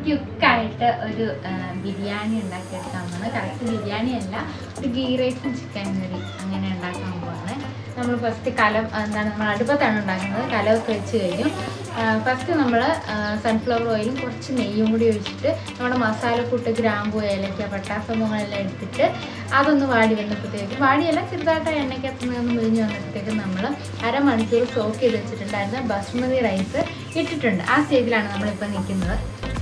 ക്യുക്കായിട്ട് ഒരു ആ, ബിരിയാണി ഉണ്ടാക്കിയെടുക്കാൻ പോകുന്നത് കറക്റ്റ് ബിരിയാണി അല്ല ഒരു ഗീ റൈസും ചിക്കൻ കറി അങ്ങനെ ഉണ്ടാക്കാൻ പോവാണ് നമ്മൾ ഫസ്റ്റ് കലം എന്താണ് നമ്മൾ അടുപ്പത്താണ് ഉണ്ടാക്കുന്നത് കലമൊക്കെ വെച്ച് കഴിഞ്ഞു ഫസ്റ്റ് നമ്മൾ സൺഫ്ലവർ ഓയിലും കുറച്ച് നെയ്യും കൂടി ഒഴിച്ചിട്ട് നമ്മുടെ മസാലക്കൂട്ട് ഗ്രാമ്പു ഏലക്ക പട്ട സംഭവങ്ങളെല്ലാം എടുത്തിട്ട് അതൊന്ന് വാടി വന്നപ്പോഴത്തേക്കും വാടിയല്ല ചെറുതായിട്ട് എണ്ണയ്ക്കകത്ത് നിന്ന് മുരിഞ്ഞ് വന്നപ്പോഴത്തേക്കും നമ്മൾ അരമണിക്കൂർ സോക്ക് ചെയ്ത് വെച്ചിട്ടുണ്ടായിരുന്ന ബസ്മതി റൈസ് ഇട്ടിട്ടുണ്ട് ആ സ്റ്റേജിലാണ് നമ്മളിപ്പോൾ നിൽക്കുന്നത്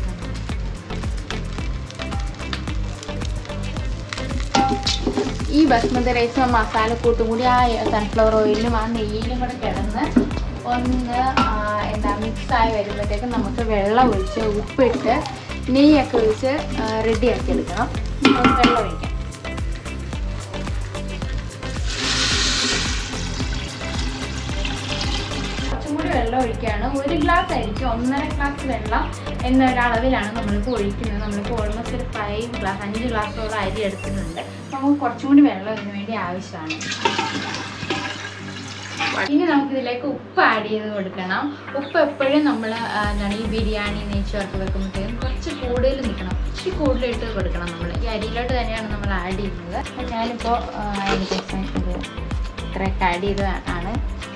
ഈ ബസ്മതി റൈസും മസാലക്കൂട്ടും കൂടി ആ സൺഫ്ലവർ ഓയിലും ആ നെയ്യിലും കൂടെ കിടന്ന് ഒന്ന് ആ, എന്താ മിക്സായി വരുമ്പോഴത്തേക്കും നമുക്ക് വെള്ളം ഒഴിച്ച് ഉപ്പിട്ട് നെയ്യൊക്കെ ഒഴിച്ച് റെഡിയാക്കി എടുക്കണം നമുക്ക് വെള്ളം ഒഴിക്കാം കുറച്ചും കൂടി വെള്ളം ഒഴിക്കുകയാണ് ഒരു ഗ്ലാസ് ആയിരിക്കും ഒന്നര ഗ്ലാസ് വെള്ളം എന്നൊരളവിലാണ് നമ്മളിപ്പോൾ ഒഴിക്കുന്നത് നമ്മളിപ്പോൾ ഓൾമോസ്റ്റ് ഒരു ഫൈവ് ഗ്ലാസ് അഞ്ച് ഗ്ലാസോളം അരി എടുക്കുന്നുണ്ട് നമുക്ക് കുറച്ചും കൂടി വെള്ളം ഇതിന് വേണ്ടി ആവശ്യമാണ് ഇനി നമുക്ക് ഇതിലേക്ക് ഉപ്പ് ആഡ് ചെയ്ത് കൊടുക്കണം ഉപ്പ് എപ്പോഴും നമ്മൾ എന്താണ് ഈ ബിരിയാണി നെയ്ച്ചോർക്ക് വെക്കുമ്പോഴത്തേക്കും കുറച്ച് കൂടുതൽ നിൽക്കണം ഇച്ചിരി കൂടുതൽ ഇട്ട് കൊടുക്കണം നമ്മൾ ഈ അരിയിലോട്ട് തന്നെയാണ് നമ്മൾ ആഡ് ചെയ്യുന്നത് അപ്പം ഞാനിപ്പോൾ ഏകദേശം ഇത് ഇത്രയൊക്കെ ആഡ് ചെയ്ത് ആണ്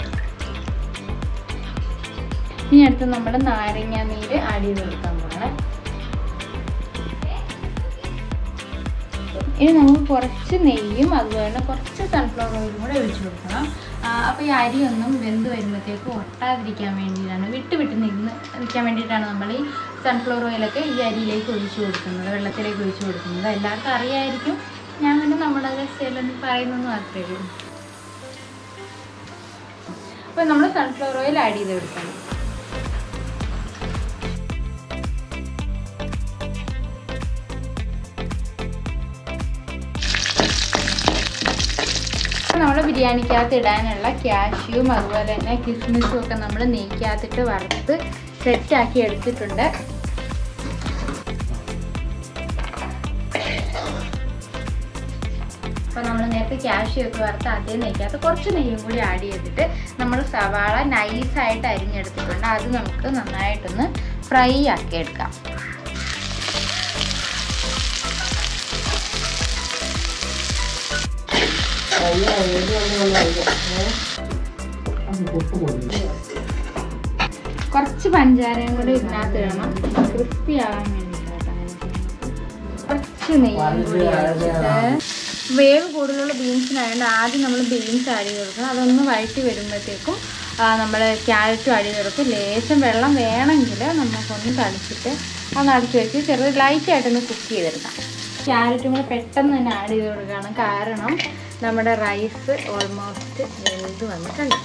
ഇനി അടുത്ത് നമ്മൾ നാരങ്ങ നീര് ആഡ് ചെയ്ത് കൊടുക്കാൻ പോകണം ഇനി നമുക്ക് കുറച്ച് നെയ്യും അതുപോലെ തന്നെ കുറച്ച് സൺഫ്ലവർ ഓയിലും കൂടെ ഒഴിച്ചു കൊടുക്കണം അപ്പോൾ ഈ അരിയൊന്നും വെന്ത് വരുമ്പോഴത്തേക്ക് ഒട്ടാതിരിക്കാൻ വേണ്ടിയിട്ടാണ് വിട്ട് വിട്ട് നിന്ന് നിൽക്കാൻ വേണ്ടിയിട്ടാണ് നമ്മൾ ഈ സൺഫ്ലവർ ഓയിലൊക്കെ ഈ അരിയിലേക്ക് ഒഴിച്ചു കൊടുക്കുന്നത് വെള്ളത്തിലേക്ക് ഒഴിച്ചു കൊടുക്കുന്നത് എല്ലാവർക്കും അറിയായിരിക്കും ഞാൻ പിന്നെ നമ്മുടെ സ്റ്റൈലൊന്നും പറയുന്നെന്ന് മാത്രമേ ഉള്ളൂ അപ്പോൾ നമ്മൾ സൺഫ്ലവർ ഓയിൽ ആഡ് ചെയ്ത് കൊടുക്കണം നമ്മൾ ബിരിയാണിക്കകത്ത് ഇടാനുള്ള ക്യാഷ്യൂം അതുപോലെ തന്നെ കിസ്മിസും ഒക്കെ നമ്മൾ നെയ്ക്കകത്തിട്ട് വറുത്ത് സെറ്റാക്കി എടുത്തിട്ടുണ്ട് അപ്പോൾ നമ്മൾ നേരത്തെ ക്യാഷ്യൂ ഒക്കെ വറുത്ത് അതേ നെയ്ക്കകത്ത് കുറച്ച് നെയ്യും കൂടി ആഡ് ചെയ്തിട്ട് നമ്മൾ സവാള നൈസായിട്ട് അരിഞ്ഞെടുത്തിട്ടുണ്ട് അത് നമുക്ക് നന്നായിട്ടൊന്ന് ഫ്രൈ ആക്കി എടുക്കാം കുറച്ച് പഞ്ചാരയും കൂടി ഇതിനകത്ത് ഇടണം ക്രിസ്പി ആവാൻ വേണ്ടിയിട്ടാണ് കുറച്ച് നെയ്യും കൂടി ഒഴിച്ചിട്ട് വേവ് കൂടുതലുള്ള ബീൻസിനായതുകൊണ്ട് ആദ്യം നമ്മൾ ബീൻസ് ആഡ് ചെയ്ത് കൊടുക്കണം അതൊന്ന് വഴറ്റി വരുമ്പോഴത്തേക്കും നമ്മൾ ക്യാരറ്റും ആഡ് ചെയ്ത് കൊടുക്കും ലേശം വെള്ളം വേണമെങ്കിൽ നമുക്കൊന്ന് തളിച്ചിട്ട് ഒന്ന് അടച്ച് വെച്ച് ചെറുത് ലൈറ്റായിട്ടൊന്ന് കുക്ക് ചെയ്തെടുക്കാം ക്യാരറ്റും കൂടെ പെട്ടെന്ന് തന്നെ ആഡ് ചെയ്ത് കൊടുക്കുകയാണ് കാരണം നമ്മുടെ റൈസ് ഓൾമോസ്റ്റ് വെന്ത് വന്നിട്ടുണ്ട്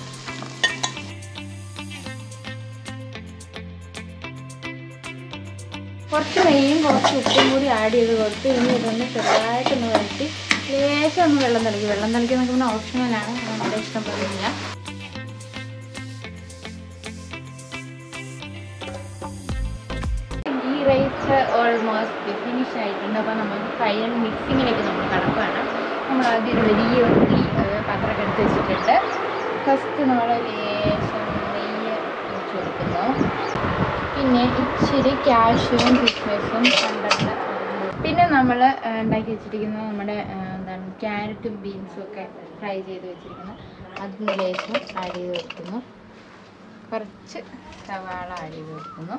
കുറച്ച് നെയ്യും കുറച്ച് ഉപ്പും കൂടി ആഡ് ചെയ്ത് കൊടുത്ത് ഇനി ഇതൊന്ന് ചെറുതായിട്ടൊന്ന് വഴറ്റി ലേശം ഒന്ന് വെള്ളം തളിക്കും വെള്ളം തളിക്കുക എന്നൊക്കെ പറഞ്ഞാൽ ഓപ്ഷണലാണ് നമ്മുടെ ഇഷ്ടം പോലെയില്ല ഈ റൈസ് ഓൾമോസ്റ്റ് ഫിനിഷ് ആയിട്ടുണ്ട് അപ്പോൾ നമുക്ക് ഫൈനൽ മിക്സിങ്ങിലേക്ക് നമ്മൾ കടക്കുകയാണ് നമ്മൾ ആദ്യം ഒരു വലിയ ഉള്ളി അത് പാത്രമൊക്കെ എടുത്ത് വെച്ചിട്ടുണ്ട് ഫസ്റ്റ് നമ്മൾ ലേശം നെയ്യ് ഒഴിച്ച് കൊടുക്കുന്നു പിന്നെ ഇച്ചിരി കാഷ്യൂവും കിസ്മിസും കണ്ടിട്ട് പിന്നെ നമ്മൾ ഉണ്ടാക്കി വെച്ചിരിക്കുന്ന നമ്മുടെ ആ, എന്താണ് ക്യാരറ്റും ബീൻസും ഒക്കെ ഫ്രൈ ചെയ്ത് വെച്ചിരിക്കുന്നത് അതിന് ലേശം ആഡ് ചെയ്ത് കൊടുക്കുന്നു കുറച്ച് സവാള ആഡ് ചെയ്ത് കൊടുക്കുന്നു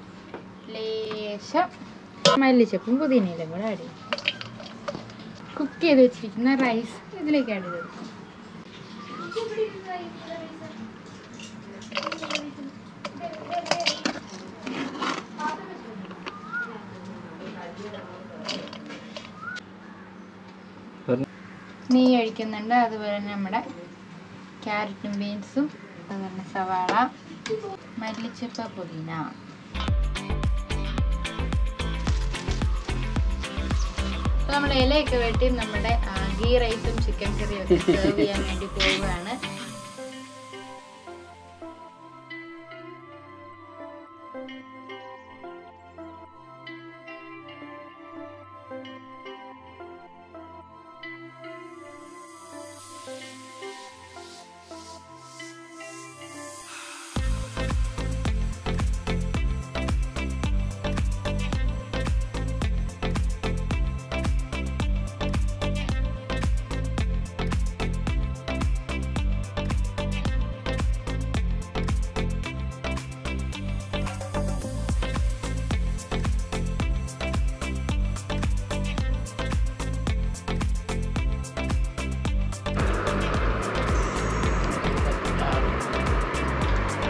ലേശം മല്ലിച്ചപ്പും പുതിനയിലും കൂടെ ആഡ് ചെയ്യും കുക്ക് ചെയ്ത് വെച്ചിരിക്കുന്ന റൈസ് ഇതിലേക്ക് ആഡ് ചെയ്ത് കൊടുക്കും നെയ്യ് ഒഴിക്കുന്നുണ്ട് അതുപോലെ തന്നെ നമ്മുടെ ക്യാരറ്റും ബീൻസും അതുപോലെ തന്നെ സവാള മല്ലിച്ചപ്പ പുതിന അപ്പോൾ നമ്മൾ ഇലയൊക്കെ വെട്ടി നമ്മുടെ ആ, ഗീ റൈസും ചിക്കൻ കറിയും ഒക്കെ സെർവ് ചെയ്യാൻ വേണ്ടി പോവുകയാണ്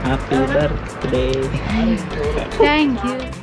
ഹാപ്പി ബർത്ത്ഡേ താങ്ക് യു